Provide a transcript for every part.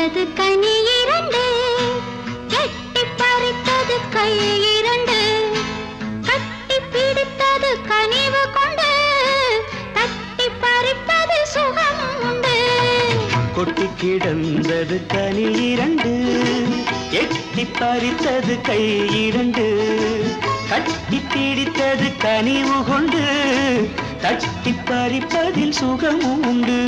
கிடந்தது கனி இரண்டு எட்டி பறித்தது கை இரண்டு கட்டி பிடித்தது கனிவு கொண்டு தட்டி பறிப்பது சுகம் உண்டு கொட்டி கிடந்தது கனி இரண்டு எட்டி பறித்தது கை இரண்டு கட்டி பிடித்தது கனிவு கொண்டு தட்டி பறிப்பதில் சுகமும் உண்டு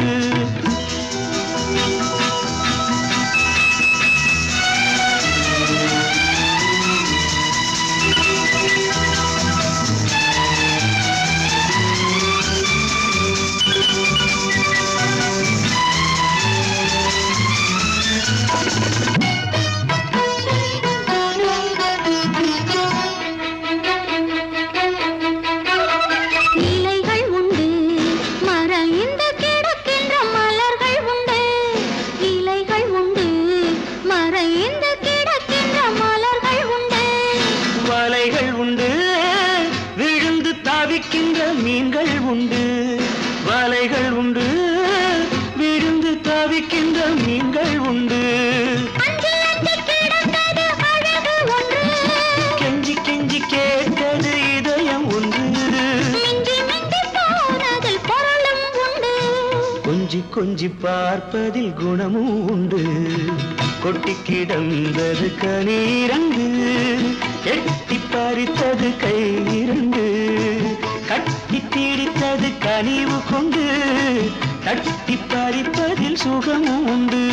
இலைகள் உண்டு மறைந்து கிடக்கின்ற மலர்கள் உண்டு இலைகள் உண்டு மறைந்து கிடக்கின்ற மலர்கள் உண்டு வலைகள் உண்டு விழுந்து தவிக்கின்ற மீன்கள் உண்டு வலைகள் உண்டு விழுந்து தவிக்கின்ற மீன்கள் உண்டு அஞ்சி அஞ்சி கிடந்தது அழகு ஒன்று கெஞ்சி கெஞ்சி கேட்டது இதயம் ஒன்று மிஞ்சி மிஞ்சி போனதில் பொருளும் உண்டு கொஞ்சி கொஞ்சி பார்ப்பதில் குணமும் உண்டு கொட்டி கிடந்தது கனீரண்டு எட்டி பறித்தது கை இரண்டு கட்டி பிடித்தது கனிவு கொண்டு தட்டி பறிப்பதில் சுகமும் உண்டு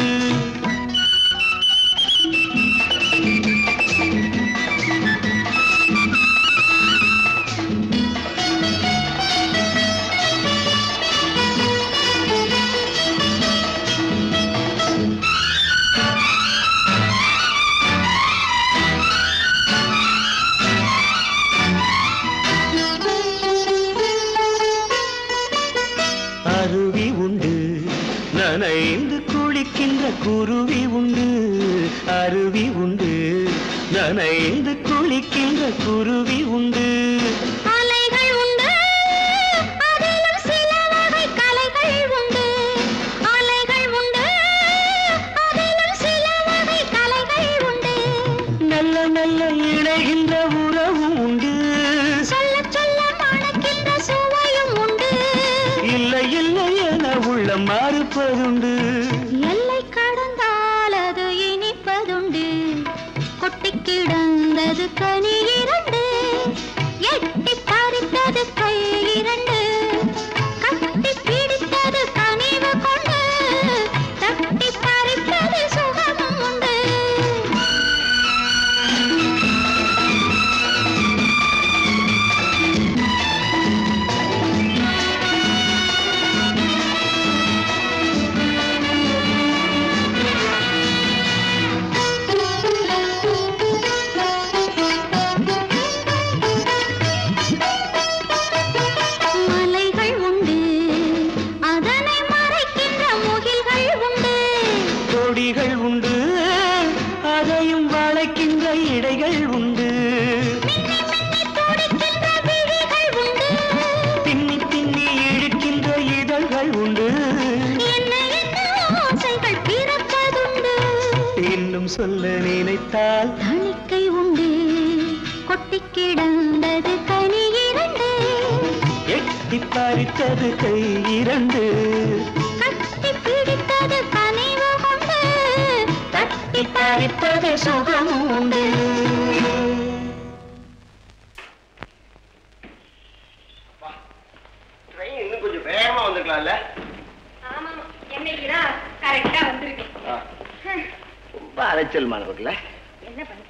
அருவி உண்டு நனைந்து குளிக்கின்ற குருவி உண்டு அருவி உண்டு நனைந்து குளிக்கின்ற குருவி உண்டு அலைகள் உண்டு அதிலும் சில வகை கலைகள் உண்டு அலைகள் உண்டு அதிலும் சில வகை கலைகள் உண்டு நல்ல நல்ல இணைகின்ற உறவும் உண்டு சொல்ல சொல்ல மணக்கின்ற சுவையும் உண்டு இல்லை இல்லை என உள்ள மறுப்பதுண்டு எல்லை கடந்தால் அது இனிப்பதுண்டு கொட்டி கிடந்தது கனி இரண்டு எட்டி பறித்தது கை இரண்டு கட்டி பிடித்தது கனிவு கொண்டு தட்டி பறிப்பது சுகமும் உண்டு மலைகள் உண்டு அதனை மறைக்கின்ற முகில்கள் உண்டு கொடிகள் உண்டு அதையும் வளைக்கின்ற இடைகள் உண்டு மின்னி மின்னி துடிக்கின்ற விழிகள் உண்டு பின்னி பின்னி இழுக்கின்ற இதழ்கள் உண்டு என்ன என்ன ஆசைகள் பிறப்பதுண்டு இன்னும் சொல்ல நினைத்தால் தணிக்கை உண்டு கொட்டி கிடந்தது கனி இரண்டு எட்டி பறித்தது கை இரண்டு கட்டி பிடித்தது கனிவு கொண்டு தட்டி பறிப்பது சுகம் உண்டு ட்ரெயின் இன்னும் கொஞ்சம் வேகமா வந்திருக்கலாம்ல ஆமா என்னைக்குதான் கரெக்டா வந்திருக்கேன் ரொம்ப அலைச்சல் மாணவர்கள என்ன பண்ண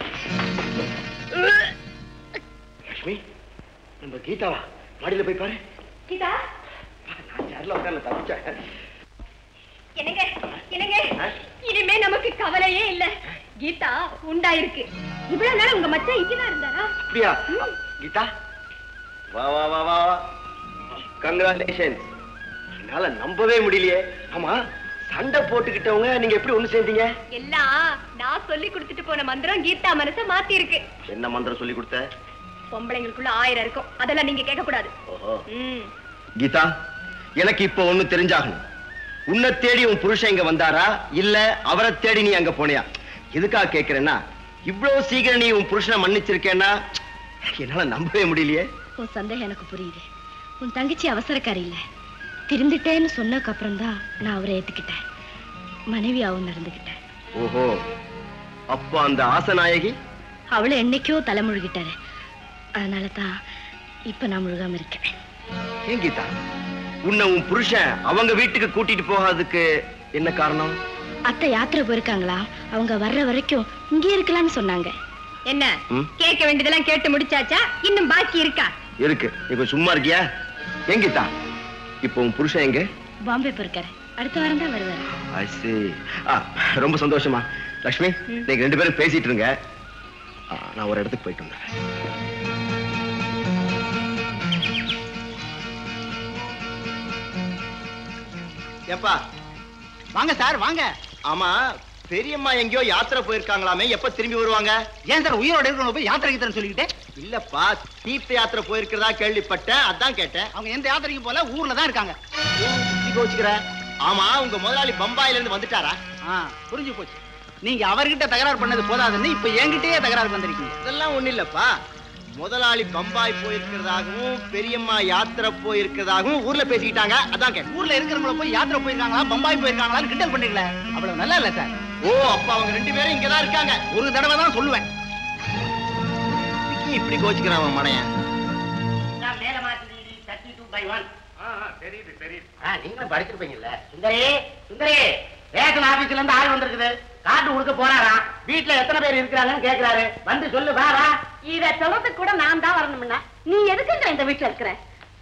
லட்சுமி நம்ம கீதாவா மாடியில போய் பாரு கீதா நான் சேர்ல உட்கார்ல தப்பிச்சேன் என்னங்க என்னங்க இனிமே நமக்கு கவலையே இல்ல கீதா உண்டாயிருக்கு இவ்வளவு நாள் உங்க மச்சான் இங்கதான் இருந்தாரா அப்படியா கீதா வா வா வா வா கங்க்ராச்சுலேஷன் என்னால நம்பவே முடியலையே ஆமா சண்டை போட்டுக்கிட்டவங்க நீங்க எப்படி ஒண்ணு சேர்ந்தீங்க எல்லாம் நான் சொல்லி கொடுத்துட்டு போன மந்திரம் கீதா மனச மாத்தி இருக்கு என்ன மந்திரம் சொல்லி கொடுத்த பொம்பளைங்களுக்குள்ள ஆயிரம் இருக்கும் அதெல்லாம் நீங்க கேட்க கூடாது ஓஹோ ம் கீதா எனக்கு இப்போ ஒண்ணு தெரிஞ்சாகணும் உன்னை தேடி உன் புருஷன் இங்க வந்தாரா இல்ல அவரை தேடி நீ அங்க போனியா எதுக்காக கேக்குறேன்னா இவ்வளவு சீக்கிரம் நீ உன் புருஷனை மன்னிச்சிருக்கேன்னா என்னால நம்பவே முடியலையே உன் சந்தேகம் எனக்கு புரியுது உன் தங்கச்சி அவசரக்காரி இல்ல திருந்துட்டேன்னு சொன்னதுக்கு அப்புறம் தான் நான் அவரை ஏத்துக்கிட்டேன் மனைவியாவும் நடந்துக்கிட்டேன் ஓஹோ அப்போ அந்த ஆசநாயகி அவளை என்னைக்கோ தலைமுழுகிட்டாரு அதனால தான் இப்ப நான் முழுகாம இருக்கேன் ஏன் கீதா உன்னை உன் புருஷன் அவங்க வீட்டுக்கு கூட்டிட்டு போகாததுக்கு என்ன காரணம் அத்தை யாத்திரை போயிருக்காங்களா அவங்க வர்ற வரைக்கும் இங்கே இருக்கலாம்னு சொன்னாங்க என்ன ம்? கேட்க வேண்டியதெல்லாம் கேட்டு முடிச்சாச்சா இன்னும் பாக்கி இருக்கா இருக்கு நீ கொஞ்சம் சும்மா இருக்கியா ஏன் கீதா இப்போ உன் புருஷன் எங்க பாம்பே போயிருக்காரு அடுத்த வாரம் தான் வருவாரு I see. ஆ, ரொம்ப சந்தோஷமா லக்ஷ்மி நீங்க ரெண்டு பேரும் பேசிட்டு இருங்க ஆ, நான் ஒரு இடத்துக்கு போயிட்டு வந்தேன் ஏப்பா வாங்க சார் வாங்க ஆமா பெரியம்மா எங்கேயோ யாத்திரை போயிருக்காங்களாமே எப்ப திரும்பி வருவாங்க ஏன் சார் உயிரோட இருக்கணும் போய் யாத்திரைக்கு தரேன் சொல்லிக்கிட்டு இல்லப்பா தீர்த்த யாத்திரை போயிருக்கிறதா கேள்விப்பட்டேன் அதான் கேட்டேன் அவங்க எந்த யாத்திரைக்கும் போல ஊர்ல தான் இருக்காங்க நீ கோச்சுக்கிற ஆமா உங்க முதலாளி பம்பாயில இருந்து வந்துட்டாரா ஆ புரிஞ்சு போச்சு நீங்க அவர்கிட்ட தகராறு பண்ணது போதாதுன்னு இப்ப என்கிட்டயே தகராறு வந்திருக்கீங்க இதெல்லாம் ஒண்ணு இல்லப்பா முதலாளி பம்பாய் போயிருக்கிறதாகவும் பெரியம்மா யாத்திரை போயிருக்கிறதாகவும் ஊர்ல பேசிக்கிட்டாங்க அதான் கேட்டேன் ஊர்ல இருக்கிறவங்கள போய் யாத்திரை போயிருக்காங்களா பம்பாய் போயிருக்காங்களான்னு கிண்டல் பண்றீங்களே அவ்வளவு நல்லா இல்ல சார் ஓ அப்ப அவங்க ரெண்டு பேரும் இங்கதான் இருக்காங்க ஒரு தடவை தான் சொல்லுவேன் இதுக்கு இப்படி கோச்சுக்கிறான் அவன் மடையன் தெரியுது தெரியுது நீங்களும் படிச்சிருப்பீங்கல்ல சுந்தரி சுந்தரி ரேஷன் ஆபீஸ்ல இருந்து ஆள் வந்திருக்குது காட்டு கொடுக்க போறாராம் வீட்டுல எத்தனை பேர் இருக்கிறாங்கன்னு கேக்குறாரு வந்து சொல்லு வா வா இத சொல்றதுக்கு கூட நான் தான் வரணும்னா நீ எதுக்கு இந்த வீட்டுல இருக்கிற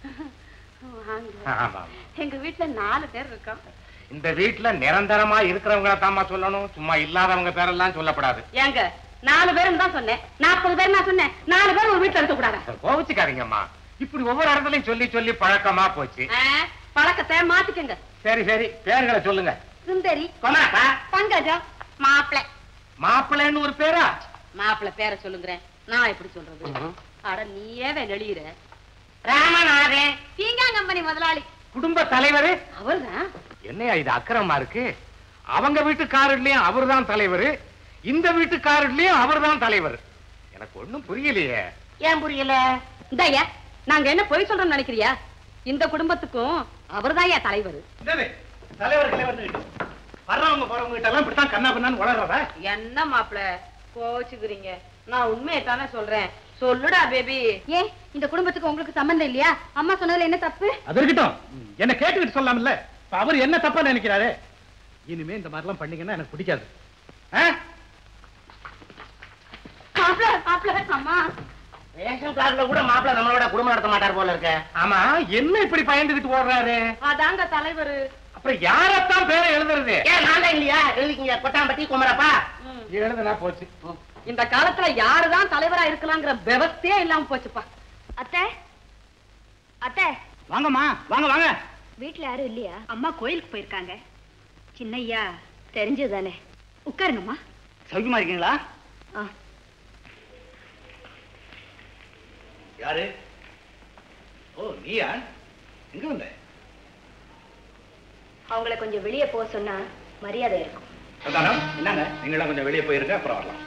ஆமா எங்க வீட்டுல நாலு பேர் இருக்கோம் இந்த வீட்டுல நிரந்தரமா இருக்கிறவங்கள தாமா சொல்லணும் சும்மா இல்லாதவங்க பேரெல்லாம் சொல்லப்படாது ஏங்க நாலு பேரும் தான் சொன்னேன் நாற்பது பேர் நான் சொன்னேன் நாலு பேர் ஒரு வீட்டுல இருக்க கூடாது கோவிச்சுக்காதீங்கம்மா இப்படி ஒவ்வொரு இடத்துலயும் சொல்லி சொல்லி பழக்கமா போச்சு பழக்கத்தை மாத்திக்கங்க சரி சரி பேர்களை சொல்லுங்க சுந்தரி கொண்டாப்பா பங்கஜம் மாப்பிள மாப்பிள்ளைன்னு ஒரு பேரா மாப்பிள பேரை சொல்லுங்கிறேன் நான் எப்படி சொல்றது அட நீயே வெளியிற ராமநாதன் பீங்கா கம்பெனி முதலாளி குடும்ப தலைவர் அவர்தான் என்னையா இது அக்கிரமா இருக்கு அவங்க வீட்டு காரிட்லயும் அவர்தான் தலைவர் இந்த வீட்டு காரிட்லயும் அவர்தான் தலைவர் எனக்கு ஒண்ணும் புரியலையே ஏன் புரியல இந்தாயா நாங்க என்ன பொய் சொல்றோம்னு நினைக்கிறியா இந்த குடும்பத்துக்கும் அவர்தான் ஏன் தலைவர் தலைவர் தலைவர் வர்றவங்க போறவங்க கிட்ட எல்லாம் இப்படித்தான் கண்ணா பண்ணான்னு வளர்றதா என்ன மாப்பிள கோச்சுக்கிறீங்க நான் உண்மையை தானே சொல்றேன் சொல்லுடா பேபி ஏன் இந்த குடும்பத்துக்கு உங்களுக்கு சம்பந்தம் இல்லையா அம்மா சொன்னதுல என்ன தப்பு அது இருக்கட்டும் என்ன கேட்டுக்கிட்டு சொல்லலாம்ல இப்ப அவர் என்ன தப்பா நினைக்கிறாரு இனிமே இந்த மாதிரிலாம் பண்ணீங்கன்னா எனக்கு பிடிக்காது ஆ? மாப்பிள மாப்பிள அம்மா ரேஷன் கார்டுல கூட மாப்பிள்ள நம்மளோட குடும்பம் நடத்த மாட்டார் போல இருக்க ஆமா என்ன இப்படி பயந்துகிட்டு ஓடுறாரு அதாங்க தலைவர் அப்புறம் யாரத்தான் பேரை எழுதுறது ஏன் நான் தான் இல்லையா எழுதிக்கிங்க கொட்டாம்பட்டி குமரப்பா எழுதுனா போச்சு இந்த காலத்துல யாருதான் தலைவரா இருக்கலாங்கிற விவஸ்தையே இல்லாம போச்சுப்பா அத்தை அத்தை வாங்கம்மா வாங்க வாங்க வீட்ல யாரும் இல்லையா அம்மா கோயிலுக்கு போயிருக்காங்க சின்னையா தெரிஞ்சதுதானே உட்காருங்கம்மா சௌக்கியமா இருக்கீங்களா ஆ யாரு ஓ நீயா எங்க வந்த அவங்கள கொஞ்சம் வெளியே போக சொன்னா மரியாதை இருக்கும் சந்தானம் என்னங்க நீங்களாம் கொஞ்சம் வெளியே போயிருங்க அப்புறம் வரலாம்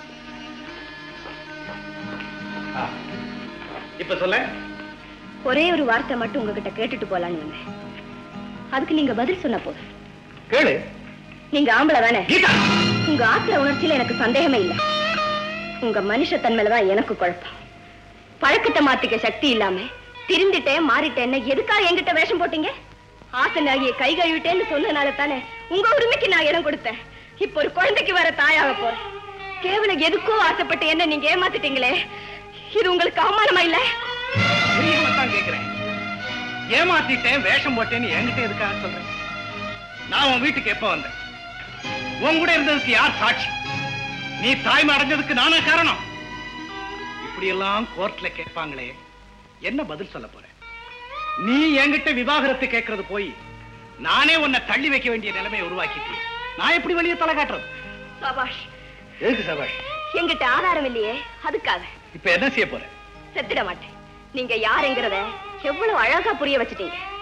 ஆ, இப்ப சொல்ல ஒரே ஒரு வார்த்தை மட்டும் உங்ககிட்ட கேட்டுட்டு போலான்னு வந்தேன் அதுக்கு நீங்க பதில் சொன்ன போதும் கேளு நீங்க ஆம்பளை தானே கீதா உங்க ஆத்திர உணர்ச்சியில எனக்கு சந்தேகமே இல்ல உங்க மனுஷத்தன்மையில தான் எனக்கு குழப்பம் பழக்கத்தை மாத்திக்க சக்தி இல்லாம திருந்திட்டேன் மாறிட்டேன்னு எதுக்காக என்கிட்ட வேஷம் போட்டீங்க ஆசனாகிய கை கழுவிட்டேன்னு சொன்னனால தானே உங்க உரிமைக்கு நான் இடம் கொடுத்தேன் இப்ப ஒரு குழந்தைக்கு வர தாயாக போறேன் கேவலம் எதுக்கோ ஆசைப்பட்டு என்ன நீங்க ஏமாத்திட்டீங்களே இது உங்களுக்கு அவமானமா இல்ல புரியாம தான் கேக்குறேன் ஏமாத்திட்டேன் வேஷம் போட்டேன்னு என்கிட்ட எதுக்காக சொல்றேன் நான் உன் வீட்டுக்கு எப்ப வந்தேன் உன் கூட இருந்ததுக்கு யார் சாட்சி நீ தாய்மை அடைஞ்சதுக்கு நானே காரணம் இப்படி எல்லாம் கோர்ட்ல கேட்பாங்களே என்ன பதில் சொல்ல போற நீ என்கிட்ட விவாகரத்து கேட்கறது போய் நானே உன்னை தள்ளி வைக்க வேண்டிய நிலைமையை உருவாக்கிட்டேன் நான் எப்படி வெளியே தலை காட்டுறது சபாஷ் எதுக்கு சபாஷ் என்கிட்ட ஆதாரம் இல்லையே அதுக்காக இப்ப என்ன செய்ய போற செத்துட மாட்டேன் நீங்க யாருங்கிறத எவ்வளவு அழகா புரிய வச்சிட்டீங்க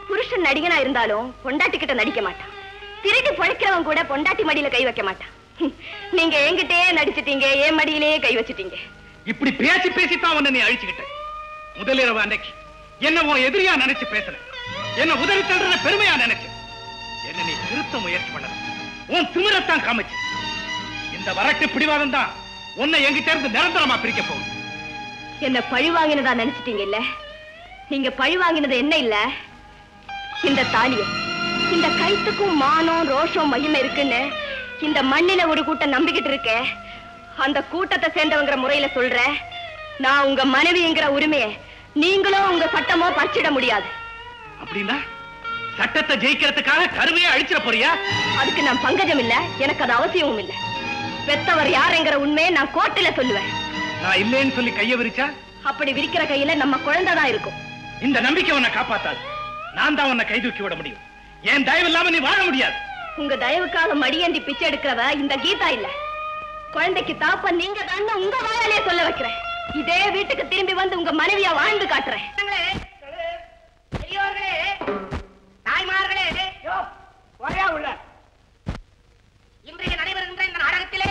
புருஷன் நடிகனா இருந்தாலும் பொண்டாட்டி கிட்ட நடிக்க மாட்டான் திருடி பொழைக்கிறவன் கூட பொண்டாட்டி மடியில கை வைக்க மாட்டான் ஹம், நீங்க என்கிட்டயே நடிச்சிட்டீங்க என் மடியிலேயே கை வச்சிட்டீங்க இப்படி பேசி பேசித்தான் உன்னை நீ அழிச்சுக்கிட்ட முதலிரவு அன்னைக்கு என்ன உன் எதிரியா நினைச்சு பேசுன என்ன உதவி தள்ளுற பெருமையா நினைச்சு என்ன நீ திருத்த முயற்சி பண்ண உன் திமிரத்தான் காமிச்சு இந்த வரட்டு பிடிவாதம் தான் உன்னை என்கிட்ட இருந்து நிரந்தரமா பிரிக்க போகுது என்ன பழி வாங்கினதா நினைச்சிட்டீங்க இல்ல நீங்க பழி வாங்கினது என்ன இல்ல இந்த தாலிய இந்த கைத்துக்கும் மானம் ரோஷம் மகிமை இருக்குன்னு இந்த மண்ணில ஒரு கூட்டம் நம்பிக்கிட்டு இருக்க அந்த கூட்டத்தை சேர்ந்தவங்கிற முறையில சொல்றேன் நான் உங்க மனைவிங்கிற உரிமையை நீங்களும் உங்க சட்டமோ பறிச்சிட முடியாது அப்படின்னா சட்டத்தை ஜெயிக்கிறதுக்காக கருவையை அழிச்சிட போறியா அதுக்கு நான் பங்கஜம் இல்ல எனக்கு அது அவசியமும் இல்ல பெத்தவர் யாருங்கிற உண்மையை நான் கோர்ட்டுல சொல்லுவேன் நான் இல்லைன்னு சொல்லி கைய விரிச்சா அப்படி விரிக்கிற கையில நம்ம குழந்தை தான் இருக்கும் இந்த நம்பிக்கை உன்னை காப்பாத்தாது நான் தான் உன்னை கை தூக்கி விட முடியும் என் தயவு இல்லாம நீ வாழ முடியாது உங்க தயவுக்காக மடியேந்தி பிச்சை எடுக்கிறவ இந்த கீதா இல்ல குழந்தைக்கு தாப்ப நீங்க தான் உங்க வாயாலே சொல்ல வைக்கிறேன் இதே வீட்டுக்கு திரும்பி வந்து உங்க மனைவியா வாழ்ந்து காட்டுறேன் பெரியோர்களே தாய்மார்களே உள்ள இன்றைக்கு நடைபெறுகின்ற இந்த நாடகத்திலே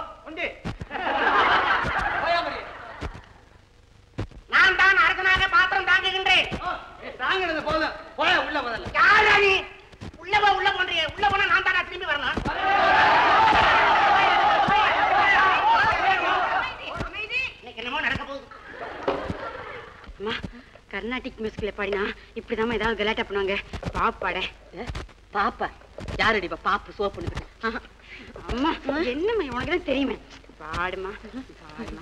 நான் தான் அரசனாக பாத்திரம் தாங்குகின்றேன் தாங்கினது போதும் போய உள்ள முதல்ல யாரா நீ உள்ள போ உள்ள போன்றியே உள்ள போனா நான் தானா திரும்பி வரணும் இன்னைக்கு என்னமோ நடக்க போகுது அம்மா கர்நாடிக் மியூசிக்ல பாடினா இப்படிதான் ஏதாவது கலாட்டா பண்ணுவாங்க பாப்பாட பாப்பா யாரடி இவ பாப்பு சோப்புன்னு அம்மா என்னம்மா உனக்கு தான் தெரியுமே பாடுமா பாடுமா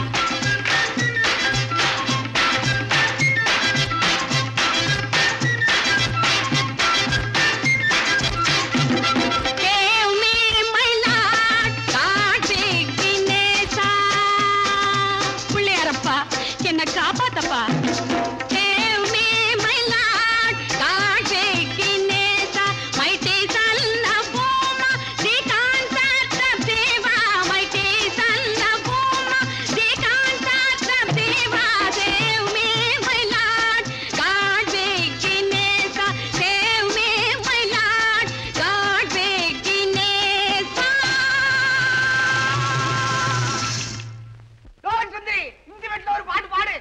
பிள்ளையாரப்பா என்ன காப்பாத்தப்பா Give me my Lord, God take Inesa, mighty son of Boma, the concert of Deva, mighty son of Boma, the concert of Deva. Save me, my Lord, God take Inesa, save me, my Lord, God take Inesa. சுந்தரி இந்த வீட்டுல ஒரு பாட்டு பாடு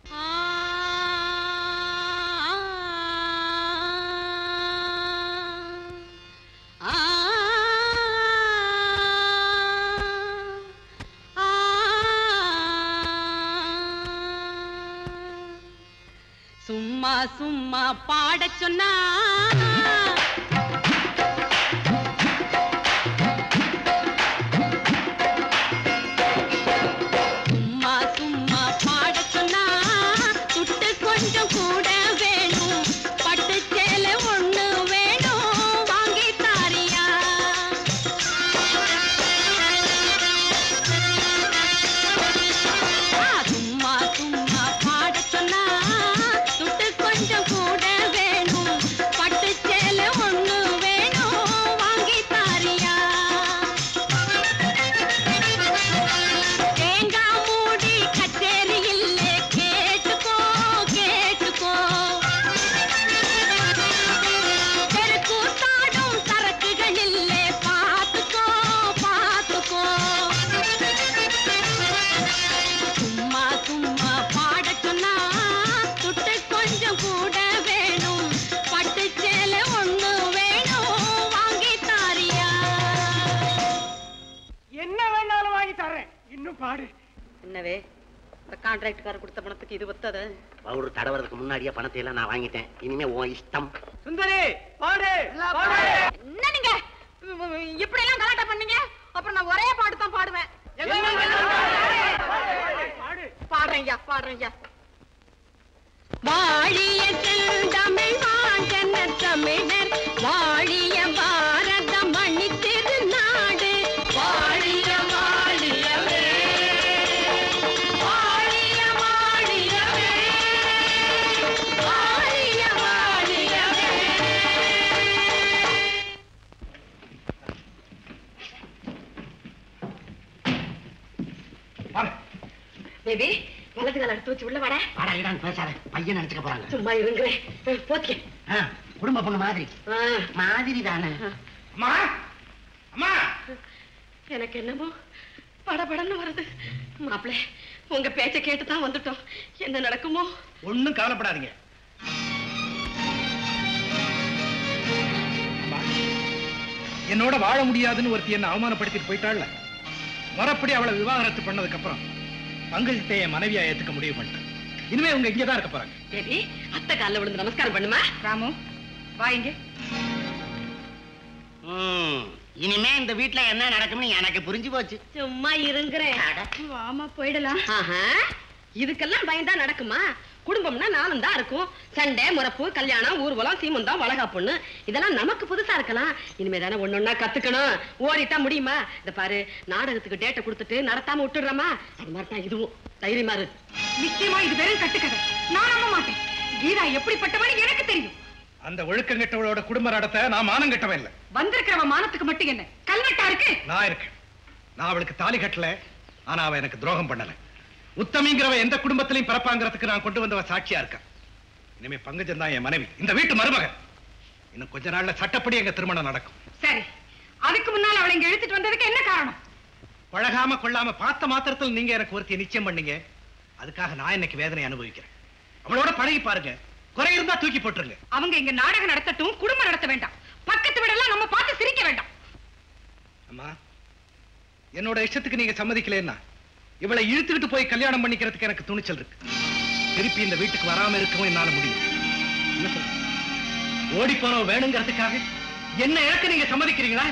சும்மா சும்மா பாடச் சொன்னா சும்மா சும்மா பாடச் சொன்னா துட்டு கொஞ்சம் கூட வேணும் பட்டு சேலை ஒண்ணு வேணும் வாங்கி தாரியா ஆ, சும்மா சும்மா பாடச் சொன்னா துட்டு கொஞ்சம் கூட வேணும் பட்டு சேலை ஒண்ணு வேணும் வாங்கி தாரியா தேங்காய் மூடி கச்சேரி இல்லே கேட்டுக்கோ கேட்டுக்கோ தெருக்கூத்தாடும் சரக்குகள் இல்லே பார்த்துக்கோ பார்த்துக்கோ சும்மா சும்மா பாடச் சொன்னா துட்டு கொஞ்சம் கூட வேணும் பட்டு சேலை ஒண்ணு வேணும் வாங்கி தாரியா என்ன வேணாலும் வாங்கி தர்றேன் இன்னும் பாடு என்னவே இந்த கான்ட்ராக்ட்காரர் கொடுத்த பணத்துக்கு இது ஒத்தது பவுடர் தடவறதுக்கு முன்னாடியே பணத்தை எல்லாம் நான் வாங்கிட்டேன் இனிமே உன் இஷ்டம் சுந்தரி பாடு என்ன நீங்க இப்படி எல்லாம் கலாட்டா பண்ணீங்க அப்புறம் நான் ஒரே பாட்டு தான் பாடுவேன் பாடுறேன்யா பாடுறேன்யா வாழிய செந்தமிழ் வாழன தமிழர் வாழிய பாரத மணி திருநாடு வாழிய வாழியவே வாழிய வாழியவே வாழிய வாழியவே பேபி வலது கால டவல் எடுத்து வச்சு உள்ள வாடா வாடகைடான்னு பேசாத பையன் நினைச்சுக்க போறாங்க சும்மா இருங்களேன் போத்திக்க ஆ, குடும்ப பொண்ணு மாதிரி மாதிரி தானே அம்மா அம்மா எனக்கு என்னமோ படபடன்னு வருது மாப்பிள்ளை உங்க பேச்ச கேட்டு தான் வந்துட்டோம் என்ன நடக்குமோ ஒண்ணும் கவலைப்படாதீங்க அம்மா, என்னோட வாழ முடியாதுன்னு ஒருத்தி என்ன அவமானப்படுத்திட்டு போயிட்டாள்ல முறப்படி அவளை விவாகரத்து பண்ணதுக்கு அப்புறம் பங்கஜத்தை என் மனைவியா ஏத்துக்க முடிவு பண்ணிட்டேன் இனிமே உங்க இங்கதான் இருக்க போறாங்க தேவி அத்தை காலில் விழுந்து நமஸ்காரம் பண்ணுமா ராமு வா இங்க ம், இனிமே இந்த வீட்ல என்ன நடக்கும்னு எனக்கு புரிஞ்சு போச்சு சும்மா இருங்கிறேன் வாமா போயிடலாம் ஆஹா இதுக்கெல்லாம் பயந்தா நடக்குமா குடும்பம்னா நானும் தான் இருக்கும் சண்டை முறப்பு கல்யாணம் ஊர்வலம் சீமந்தம் வளகா பொண்ணு இதெல்லாம் நமக்கு புதுசா இருக்கலாம் இனிமே தானே ஒன்னொன்னா கத்துக்கணும் ஓடிட்டா முடியுமா இந்த பாரு நாடகத்துக்கு டேட்டை கொடுத்துட்டு நடத்தாம விட்டுடுறோமா அது மாதிரி தான் இதுவும் தைரியமா இரு நிச்சயமா இது வெறும் கட்டுக்கதை நான் நம்ப மாட்டேன் கீதா எப்படிப்பட்டவன்னு எனக்கு தெரியும் அந்த ஒழுக்கங்கெட்டவளோட குடும்ப நடத்த நான் மானம் கட்டவன் இல்ல வந்திருக்கிறவ மானத்துக்கு மட்டும் என்ன கல்வெட்டா இருக்கு நான் இருக்கேன் நான் அவளுக்கு தாலி கட்டல ஆனா அவ எனக்கு துரோகம் பண்ணல உத்தமிங்கிறவ எந்த குடும்பத்திலையும் பிறப்பாங்கிறதுக்கு நான் கொண்டு வந்தவ சாட்சியா இருக்கேன் இனிமே பங்கஜம் தான் என் மனைவி இந்த வீட்டு மருமகன் இன்னும் கொஞ்ச நாள்ல சட்டப்படி எங்க திருமணம் நடக்கும் சரி அதுக்கு முன்னால் அவளை இங்க இழுத்துட்டு வந்ததுக்கு என்ன காரணம் பழகாம கொள்ளாம பார்த்த மாத்திரத்தில் நீங்க எனக்கு ஒருத்திய நிச்சயம் பண்ணீங்க அதுக்காக நான் இன்னைக்கு வேதனை அனுபவிக்கிறேன் அவளோட பழகி பாருங்க குறை இருந்தா தூக்கி போட்டுருங்க அவங்க இங்க நாடகம் நடத்தட்டும் குடும்பம் நடத்த வேண்டாம் பக்கத்து வீடெல்லாம் நம்ம பார்த்து சிரிக்க வேண்டாம் அம்மா என்னோட இஷ்டத்துக்கு நீங்க சம்மதிக்கலைன்னா இவளை இழுத்துக்கிட்டு போய் கல்யாணம் பண்ணிக்கிறதுக்கு எனக்கு துணிச்சல் இருக்கு திருப்பி இந்த வீட்டுக்கு வராம இருக்கவும் என்னால முடியும் என்ன சொல்ற ஓடி போனவ வேணுங்கிறதுக்காக என்ன இழக்க நீங்க சம்மதிக்கிறீங்களா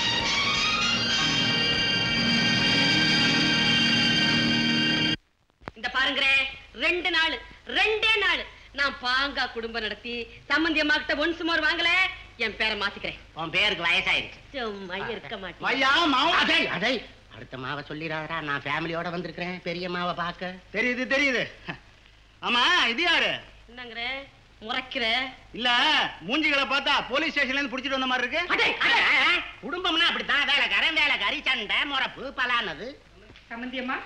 இந்த பாருங்களே ரெண்டு நாள் ரெண்டே நாள் நான் பாங்கா குடும்பம் நடத்தி சம்பந்தி அம்மா கிட்ட ஒன் சுமார் வாங்கல என் பேரை மாத்திக்கிறேன் உன் பேருக்கு வயசாயிருச்சு சும்மா இருக்க மாட்டேன் ஐயா மாவா அடே அடே அடுத்த மாவை சொல்லிடாதடா நான் ஃபேமிலியோட வந்திருக்கிறேன் பெரிய மாவை பார்க்க தெரியுது தெரியுது ஆமா இது யாரு என்னங்கிற முறைக்கிற இல்ல மூஞ்சிகளை பார்த்தா போலீஸ் ஸ்டேஷன்ல இருந்து புடிச்சிட்டு வந்த மாதிரி இருக்கு அடே, அடே, அடே, குடும்பம்னா அப்படித்தான் வேலைக்காரன் வேலைக்காரி சண்டை முறப்பு பலானது சம்மந்தி அம்மா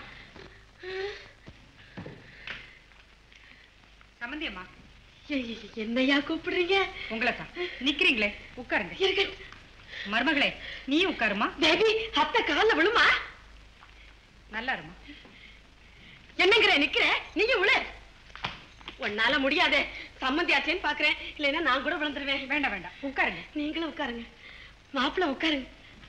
சம்மந்தி அம்மா என்னையா கூப்பிடுறீங்க உங்களை தான் நிக்கிறீங்களே உட்காருங்க இருக்க மருமகளே நீ உட்காருமா பேபி அத்தை கால்ல விழுமா நல்லா இருமா என்னங்கிற நிக்கிற நீங்க விழு உன்னால முடியாதே சம்மந்தி ஆச்சேன்னு பாக்குறேன் இல்லைன்னா நான் கூட விழுந்துருவேன் வேண்டாம் வேண்டாம் உட்காருங்க நீங்களும் உட்காருங்க மாப்பிள்ள உட்காருங்க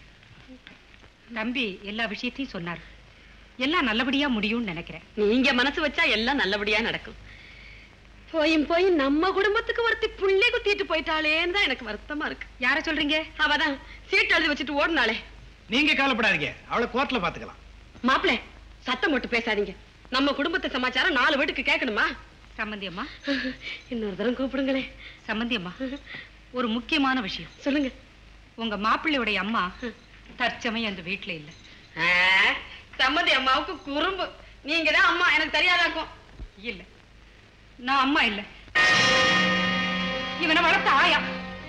தம்பி எல்லா விஷயத்தையும் சொன்னார் எல்லாம் நல்லபடியா முடியும்னு நினைக்கிறேன் நீங்க மனசு வச்சா எல்லாம் நல்லபடியா நடக்கும் போயும் போய் நம்ம குடும்பத்துக்கு ஒருத்தி புள்ளை குத்திட்டு போயிட்டாளேன்னு தான் எனக்கு வருத்தமா இருக்கு யார சொல்றீங்க அவதான் சீட்டு எழுதி வச்சுட்டு ஓடுனாளே நீங்க கவலைப்படாதீங்க அவளை கோர்ட்ல பாத்துக்கலாம் மாப்பிள்ளை சத்தம் போட்டு பேசாதீங்க நம்ம குடும்பத்து சமாச்சாரம் நாலு வீட்டுக்கு கேட்கணுமா சம்மந்தி அம்மா இன்னொரு தரம் கூப்பிடுங்களேன் சம்மந்தி அம்மா ஒரு முக்கியமான விஷயம் சொல்லுங்க உங்க மாப்பிள்ளையுடைய அம்மா தற்சமயம் அந்த வீட்டுல இல்ல ஆ, சம்மந்தி அம்மாவுக்கு குறும்பு நீங்க தான் அம்மா எனக்கு தெரியாதாக்கும் இல்ல நான் அம்மா இல்ல இவனை வளர்த்த ஆயா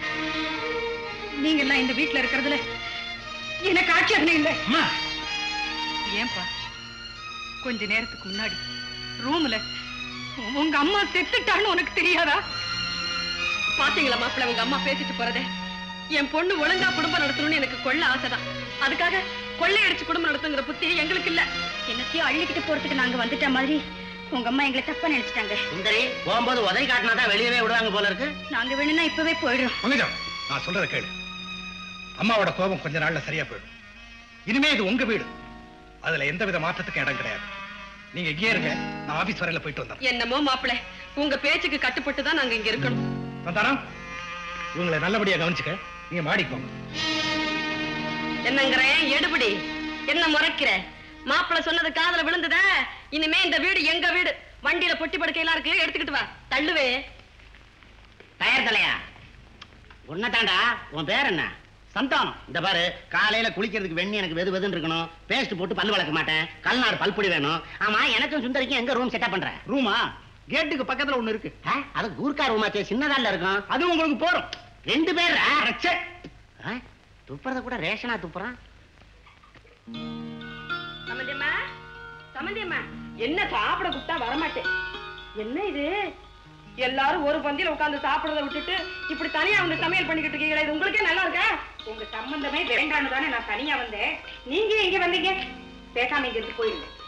நீங்க எல்லாம் இந்த வீட்டுல இருக்கிறதுல எனக்கு ஆட்சேபனை இல்லை அம்மா ஏன்பா கொஞ்ச நேரத்துக்கு முன்னாடி ரூம்ல உங்க அம்மா செத்துட்டான்னு உனக்கு தெரியாதா பாத்தீங்களா மாப்பிள்ளை உங்க அம்மா பேசிட்டு போறதே என் பொண்ணு ஒழுங்கா குடும்பம் நடத்தணும்னு எனக்கு கொள்ள ஆசைதான் அதுக்காக கொள்ளையடிச்சு குடும்பம் நடத்துங்கிற புத்தி எங்களுக்கு இல்ல என்னத்தையும் அள்ளிக்கிட்டு போறதுக்கு நாங்க வந்துட்ட மாதிரி உங்க அம்மா எங்களை தப்பா நினைச்சிட்டாங்க சுந்தரி போகும்போது உதவி காட்டினா தான் வெளியவே விடுவாங்க போல இருக்கு நாங்க வேணும்னா இப்பவே போயிடுறோம் பங்கஜம் நான் சொல்றத கேளு அம்மாவோட கோபம் கொஞ்ச நாள்ல சரியா போயிடும் இனிமே இது உங்க வீடு அதுல எந்த வித மாற்றத்துக்கும் இடம் கிடையாது நீங்க இங்கே இருங்க நான் ஆபீஸ் வரையில போயிட்டு வந்துடுறேன் என்னமோ மாப்பிள்ளை உங்க பேச்சுக்கு கட்டுப்பட்டு தான் நாங்க இங்க இருக்கணும் வந்தாரா இவங்களை நல்லபடியா கவனிச்சுக்க நீங்க மாடிக்கு போங்க என்னங்கிறேன் எடுபடி என்ன முறைக்கிற மாப்பிள்ளை சொன்னது காதுல விழுந்ததா இனிமே இந்த வீடு எங்க வீடு வண்டியில பொட்டி படுக்கையெல்லாம் இருக்கு எடுத்துக்கிட்டு வா தள்ளுவே டயர் தலையா உன்னதாண்டா உன் பேர் என்ன சந்தானம் இந்த பாரு காலையில குளிக்கிறதுக்கு வெண்ணி எனக்கு வெது வெதுன்னு இருக்கணும் பேஸ்ட் போட்டு பல் வளர்க்க மாட்டேன் கல்நாடு பல்பொடி வேணும் ஆமா எனக்கும் சுந்தரிக்கும் எங்க ரூம் செட்டப் பண்ற ரூமா கேட்டுக்கு பக்கத்துல ஒண்ணு இருக்கு ஆ, அது கூர்க்கா ரூமாச்சே சின்னதால இருக்கும் அது உங்களுக்கு போறோம் ரெண்டு பேர் அடச்சே. துப்புறத கூட ரேஷனா துப்புறான் சமந்தியம்மா சமந்தியம்மா என்ன சாப்பிட கூப்பிட்டா வரமாட்டேன் என்ன இது எல்லாரும் ஒரு பந்தியில உட்கார்ந்து சாப்பிடுறத விட்டுட்டு இப்படி தனியா வந்து சமையல் பண்ணிக்கிட்டு இருக்கீங்களா இது உங்களுக்கே நல்லா இருக்கா உங்க சம்பந்தமே வேண்டான்னு தானே நான் தனியா வந்தேன் நீங்க எங்க வந்தீங்க பேசாம இங்க இருந்து போயிருங்க